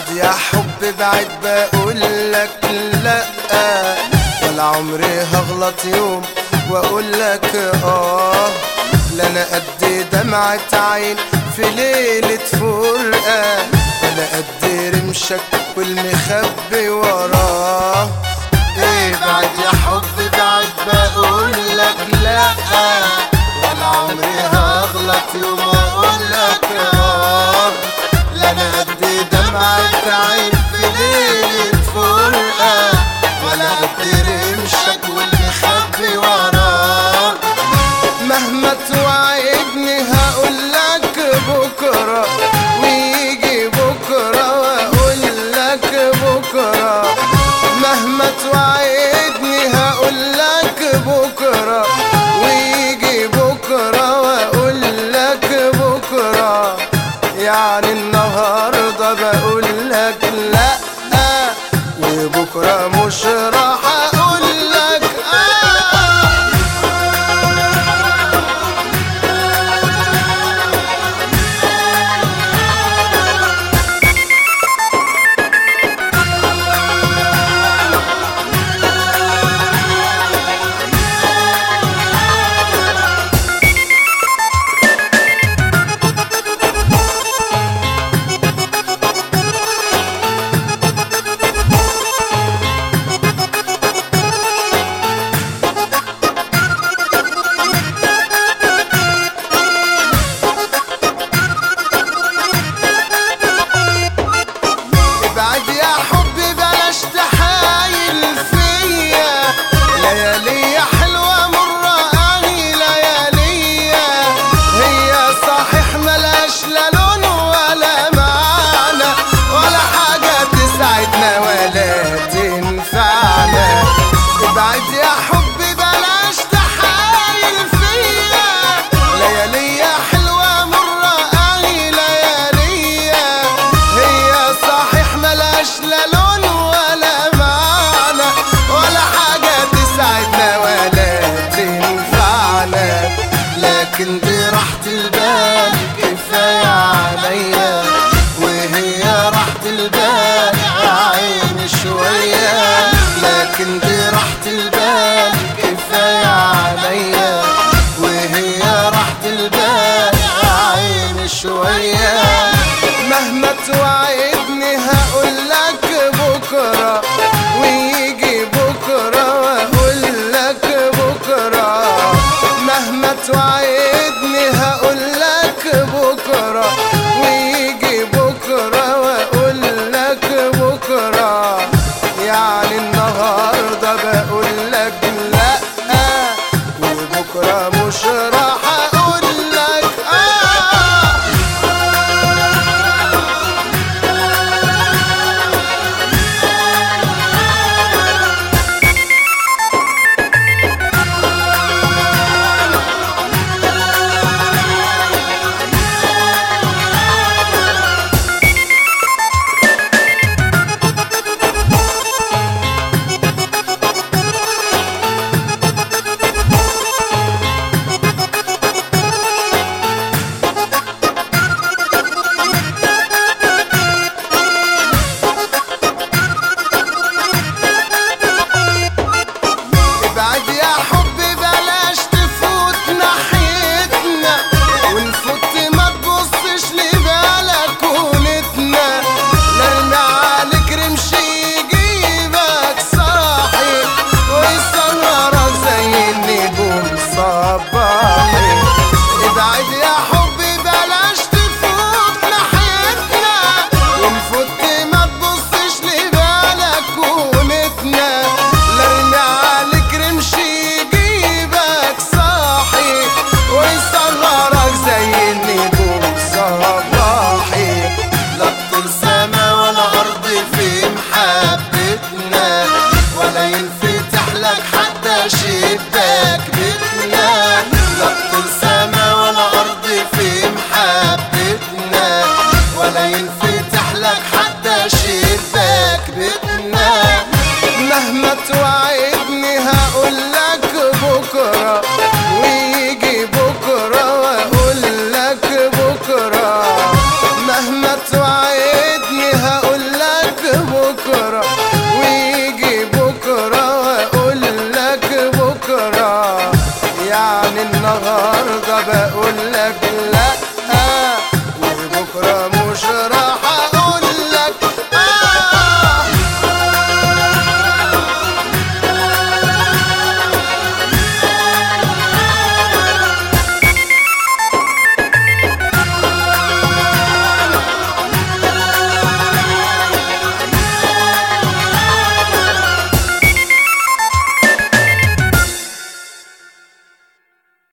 ابعد يا حب ابعد بقول لك لا ولا عمري هغلط يوم واقول لك اه لا انا قد دمعة عين في ليلة فرقة ولا قد رمشك والمخبي وراه ابعد يا حب ابعد بقول لك لا ولا عمري هغلط يوم واقول لك اه لا انا قد دمعة عين في ليلة فرقة ولا قد رمشك والمخبي وراه مهما توعدني هقول لك بكرة ويجي بكرة واقول لك بكرة مهما توعدني هقول لك بكرة ويجي بكرة واقول لك بكرة يعني النهاردة بقول لك لا وبكرة مش راح اقول لك آه ابعد يا حبي بلاش تحايل فيا ليالي حلوة مرة اني ليالية هي صحيح ملاش لا لون ولا معنى ولا حاجة تسعدنا ولا تنفعنا ابعد يا حبي بلاش تحايل فيا ليالي حلوة مرة اني ليالية هي صحيح ملاش لا لون ولا معنى ولا حاجة تسعدنا ولا تنفعنا لكن دي راحة البال كفاية عليا وهي راحة البال يا عيني شوية لكن دي راحة البال كفاية عليا وهي راحة البال يا عيني شوية مهما توعدني هقول لك بكرة ويجي بكرة واقول لك بكرة مهما توعدني هقول لك بكرة ويجي بكرة واقول لك بكرة يعني النهاردة بقول لك لا وبكرة مش راح اقول لك اه ابعد يا حبي بلاش تفوت ناحيتنا ونفوت ما تبصش لبلكونتنا نرمي عليك رمش يجيبك صاحي ويسهرك زي النجوم صباحي ابعد يا حبي بلاش تفوت ناحيتنا ونفوت ما تبصش لبلكونتنا نرمي عليك رمش يجيبك صاحي ويصغرك زي النجوم صباحي لا طول سما ولا ارض في محبتنا ولا ينفتح لك حتى شباك بيتنا لا طول سما ولا ارض في محبتنا ولا ينفتح لك حتى شباك بيتنا مهما توعدني هقول لك بكرة ويجي بكرة واقول لك بكرة مهما توعدني هقول بكرة